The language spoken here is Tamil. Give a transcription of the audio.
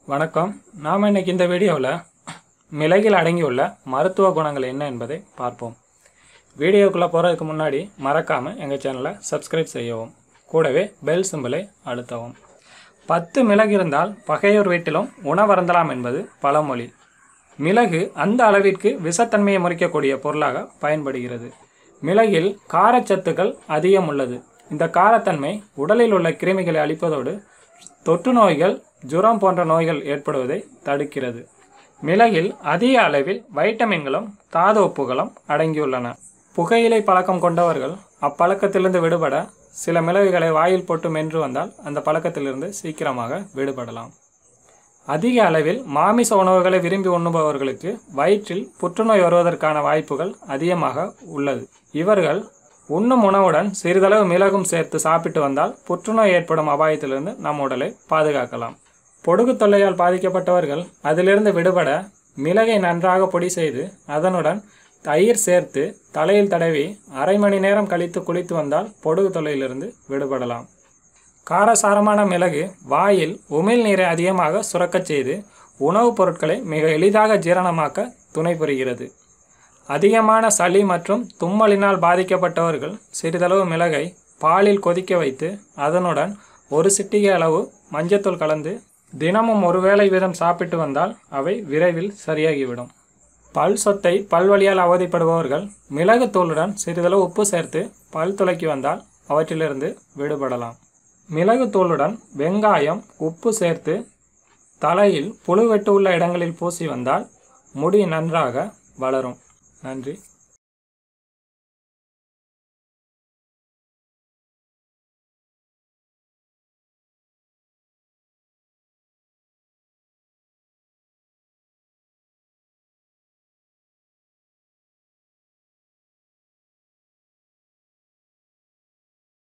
வணக்கம் நாம் இன்னைக்கு இந்த வீடியோவில் மிளகில் அடங்கியுள்ள மருத்துவ குணங்கள் என்ன என்பதை பார்ப்போம் வீடியோக்குள்ளே போகிறதுக்கு முன்னாடி மறக்காமல் எங்கள் சேனலை சப்ஸ்கிரைப் செய்யவும் கூடவே பெல் சிம்பிளை அழுத்தவும் பத்து மிளகு இருந்தால் பகையோர் வீட்டிலும் உணவருந்தலாம் என்பது பழமொழி மிளகு அந்த அளவிற்கு விஷத்தன்மையை முறிக்கக்கூடிய பொருளாக பயன்படுகிறது மிளகில் காரச்சத்துக்கள் அதிகம் உள்ளது இந்த காரத்தன்மை உடலில் உள்ள கிருமிகளை அழிப்பதோடு தொற்று நோய்கள் ஜுரம் போன்ற நோய்கள் ஏற்படுவதை தடுக்கிறது மிளகில் அதிக அளவில் வைட்டமின்களும் தாது உப்புகளும் அடங்கியுள்ளன புகையிலை பழக்கம் கொண்டவர்கள் அப்பழக்கத்திலிருந்து விடுபட சில மிளகுகளை வாயில் போட்டு மென்று வந்தால் அந்த பழக்கத்திலிருந்து சீக்கிரமாக விடுபடலாம் அதிக அளவில் மாமிச உணவுகளை விரும்பி உண்ணுபவர்களுக்கு வயிற்றில் புற்றுநோய் வருவதற்கான வாய்ப்புகள் அதிகமாக உள்ளது இவர்கள் உண்ணும் உணவுடன் சிறிதளவு மிளகும் சேர்த்து சாப்பிட்டு வந்தால் புற்றுநோய் ஏற்படும் அபாயத்திலிருந்து நம் உடலை பாதுகாக்கலாம் பொடுகு தொல்லையால் பாதிக்கப்பட்டவர்கள் அதிலிருந்து விடுபட மிளகை நன்றாக பொடி செய்து அதனுடன் தயிர் சேர்த்து தலையில் தடவி அரை மணி நேரம் கழித்து குளித்து வந்தால் பொடுகு தொல்லையிலிருந்து விடுபடலாம் காரசாரமான மிளகு வாயில் உமிழ்நீரை அதிகமாக சுரக்கச் செய்து உணவுப் பொருட்களை மிக எளிதாக ஜீரணமாக்க துணை புரிகிறது அதிகமான சளி மற்றும் தும்மலினால் பாதிக்கப்பட்டவர்கள் சிறிதளவு மிளகை பாலில் கொதிக்க வைத்து அதனுடன் ஒரு சிட்டிகை அளவு மஞ்சத்தூள் கலந்து தினமும் ஒரு வேளை வீதம் சாப்பிட்டு வந்தால் அவை விரைவில் சரியாகிவிடும் பல் சொத்தை பல்வழியால் அவதிப்படுபவர்கள் மிளகு தூளுடன் சிறிதளவு உப்பு சேர்த்து பல் துளைக்கி வந்தால் அவற்றிலிருந்து விடுபடலாம் மிளகு தூளுடன் வெங்காயம் உப்பு சேர்த்து தலையில் புழுவெட்டு உள்ள இடங்களில் பூசி வந்தால் முடி நன்றாக வளரும் நன்றி